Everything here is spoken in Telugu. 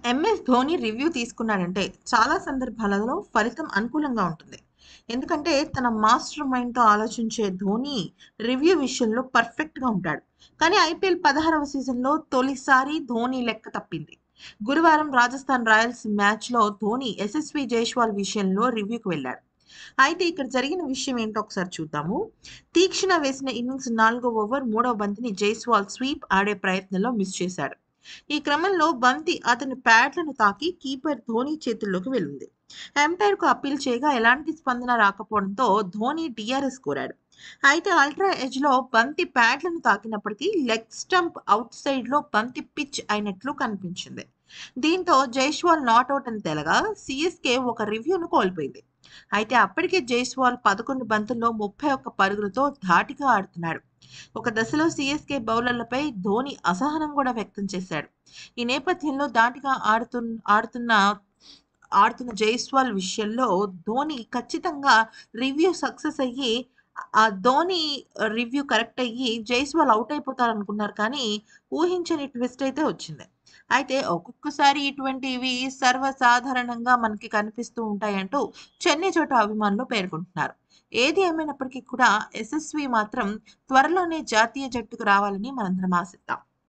ఎంఎస్ ధోని రివ్యూ తీసుకున్నాడంటే చాలా సందర్భాలలో ఫలితం అనుకూలంగా ఉంటుంది ఎందుకంటే తన మాస్టర్ మైండ్తో ఆలోచించే ధోని రివ్యూ విషయంలో పర్ఫెక్ట్గా ఉంటాడు కానీ ఐపీఎల్ పదహారవ సీజన్లో తొలిసారి ధోని లెక్క తప్పింది గురువారం రాజస్థాన్ రాయల్స్ మ్యాచ్లో ధోని ఎస్ఎస్వి జైస్వాల్ విషయంలో రివ్యూకి వెళ్ళాడు అయితే ఇక్కడ జరిగిన విషయం ఏంటో ఒకసారి చూద్దాము తీక్షణ వేసిన ఇన్నింగ్స్ నాలుగో ఓవర్ మూడవ బంతిని జైస్వాల్ స్వీప్ ఆడే ప్రయత్నంలో మిస్ చేశాడు ఈ క్రమంలో బంతి అతని ప్యాడ్లను తాకి కీపర్ ధోని చేతుల్లోకి వెళ్ళింది ఎంపైర్ కు అప్పీల్ చేయగా ఎలాంటి స్పందన రాకపోవడంతో ధోని డిఆర్ఎస్ కోరాడు అయితే అల్ట్రా ఎడ్జ్ లో బంతి ప్యాడ్లను తాకినప్పటికీ లెగ్ స్టంప్ అవుట్ సైడ్ లో బంతి పిచ్ అయినట్లు కనిపించింది దీంతో జైస్వాల్ నాట్అవుట్ అని తెలగా సిఎస్కే ఒక రివ్యూను కోల్పోయింది అయితే అప్పటికే జైస్వాల్ పదకొండు బంతుల్లో ముప్పై ఒక్క పరుగులతో ధాటిగా ఆడుతున్నాడు ఒక దశలో సిఎస్కే బౌలర్లపై ధోని అసహనం కూడా వ్యక్తం చేశాడు ఈ నేపథ్యంలో ధాటిగా ఆడుతు ఆడుతున్న ఆడుతున్న జైస్వాల్ విషయంలో ధోని ఖచ్చితంగా రివ్యూ సక్సెస్ అయ్యి ఆ ధోని రివ్యూ కరెక్ట్ అయ్యి జైస్వాల్ అవుట్ అయిపోతారు అనుకున్నారు కానీ ఊహించని ట్విస్ట్ అయితే వచ్చింది అయితే ఒక్కొక్కసారి ఇటువంటివి సర్వసాధారణంగా మనకి కనిపిస్తూ ఉంటాయంటూ చెన్నై చోట అభిమానులు పేర్కొంటున్నారు ఏది ఏమైనప్పటికీ కూడా ఎస్ఎస్వి మాత్రం త్వరలోనే జాతీయ జట్టుకు రావాలని మనందరం ఆశిద్దాం